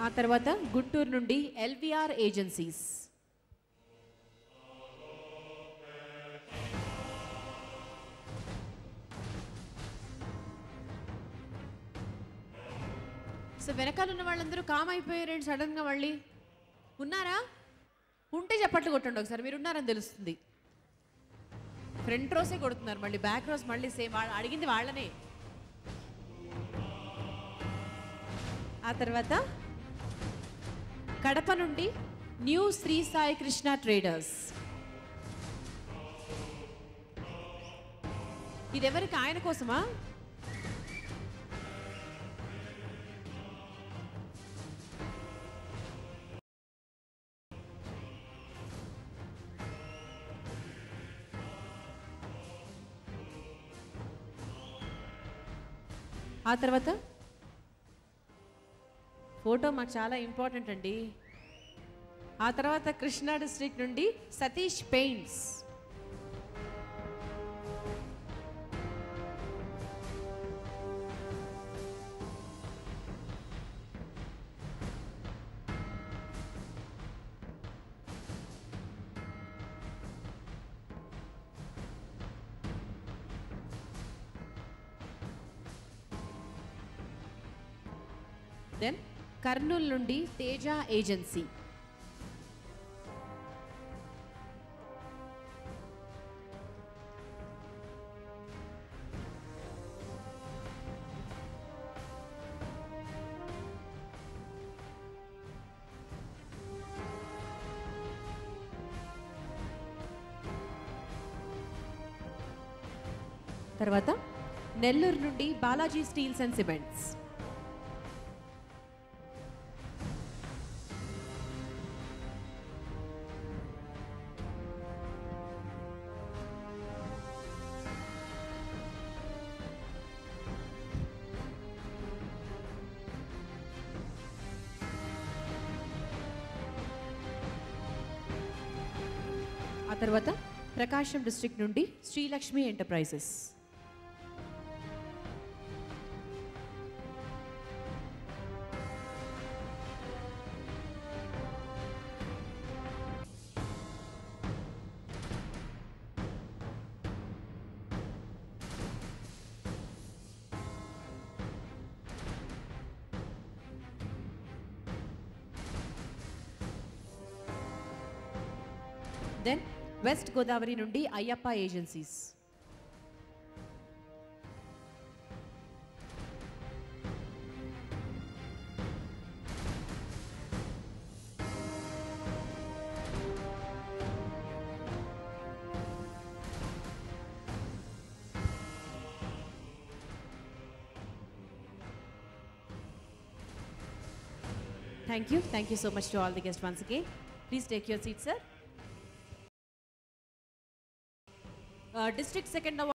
ఆ తర్వాత గుంటూరు నుండి ఎల్విఆర్ ఏజెన్సీస్ సో వెనకాల ఉన్న వాళ్ళందరూ కామ్ అయిపోయారేంటి సడన్గా మళ్ళీ ఉన్నారా ఉంటే చెప్పట్లు కొట్టండి ఒకసారి మీరు ఉన్నారని తెలుస్తుంది ఫ్రంట్ రోసే కొడుతున్నారు మళ్ళీ బ్యాక్ రోస్ మళ్ళీ సేమ్ అడిగింది వాళ్ళనే ఆ తర్వాత కడప నుండి న్యూ శ్రీ సాయి కృష్ణ ట్రేడర్స్ ఇది ఎవరికి ఆయన కోసమా ఆ తర్వాత ఫోటో మాకు చాలా ఇంపార్టెంట్ అండి ఆ తర్వాత కృష్ణా డిస్ట్రిక్ట్ నుండి సతీష్ పెయింట్స్ దెన్ కర్నూలు నుండి తేజ ఏజెన్సీ తర్వాత నెల్లూరు నుండి బాలాజీ స్టీల్స్ అండ్ సిమెంట్స్ ఆ తర్వాత ప్రకాశం డిస్ట్రిక్ట్ నుండి Srilakshmi enterprises then west Godavari నుండి Ayyappa agencies Thank you. Thank you so much to all the guests once again. Please take your seat, sir. Uh, district second award.